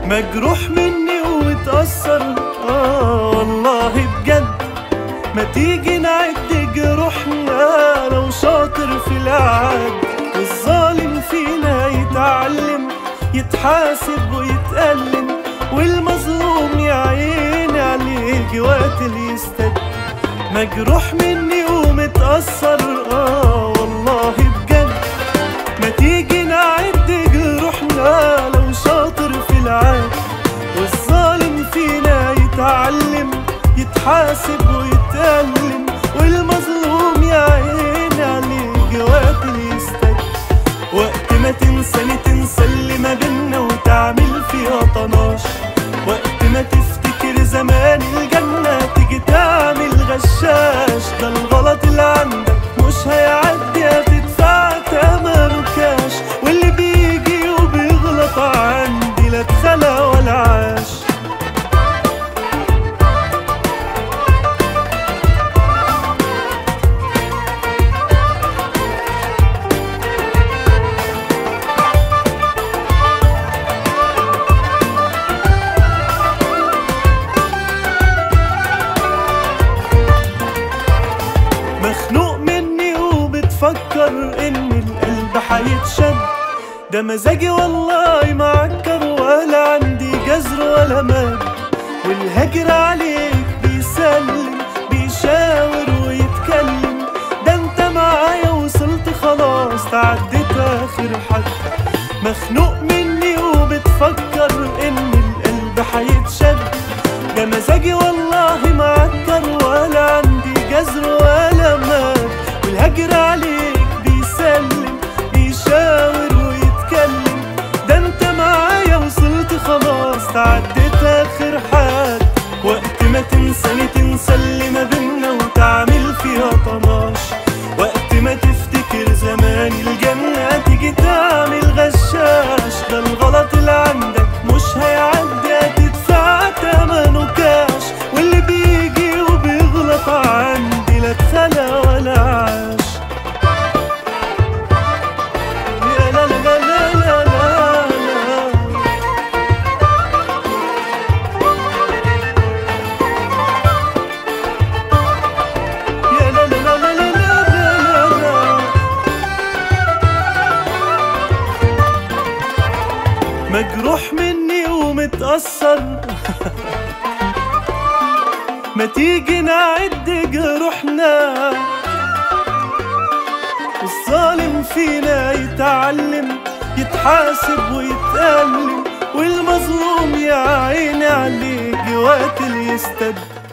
مجروح مني ومتأثر آه والله بجد ما تيجي نعد جروحنا لو شاطر في العد والظالم فينا يتعلم يتحاسب ويتألم والمظلوم يا عيني عليك وقت اللي يستد مجروح مني ومتأثر آه والله بجد ما تيجي نعد جروحنا لو شاطر في العاد والظالم فينا يتعلم يتحاسب ويتألم والمظلوم يا عيني عليك وقت اللي يستد وقت ما تنساني تنسى اللي ما بينا وتعمل فيها طناش وقت ما تفتكر زمان الجنة تيجي تعمل غشاش ده الغلط اللي عندك مش هيعدي هتدفع تمنه كاش واللي بيجي وبيغلط عندي لا اتخلى ولا عاش مخنوق مني وبتفكر ان القلب حيتشد ده مزاجي والله معكر ولا عندي جزر ولا مد والهجر عليك بيسلم بيشاور ويتكلم ده انت معايا وصلت خلاص تعديت اخر حد مخنوق مني وبتفكر ان القلب حيتشد ده مزاجي والله معكر ولا عندي جزر ولا مال والهجر عليك بيسلم بيشاور ويتكلم ده انت معايا وصلت خلاص تعديت اخر حد وقت ما تنساني تنسى اللي ما بينا وتعمل فيها طناش وقت ما تفتكر زمان الجنة تيجي تعمل غشاش ده الغلط اللي عندك مش هيعدي هتدفع تمنه كاش واللي بيجي وبيغلط عندي لا اتخلى ولا عاش يا لا لا لا لا لا لا لا يا لا لا لا لا لا لا لا لا مجروح مني ومتأثر ما تيجي نعد جروحنا الظالم فينا يتعلم يتحاسب ويتألم والمظلوم يا عيني عليك وقت اللي يستد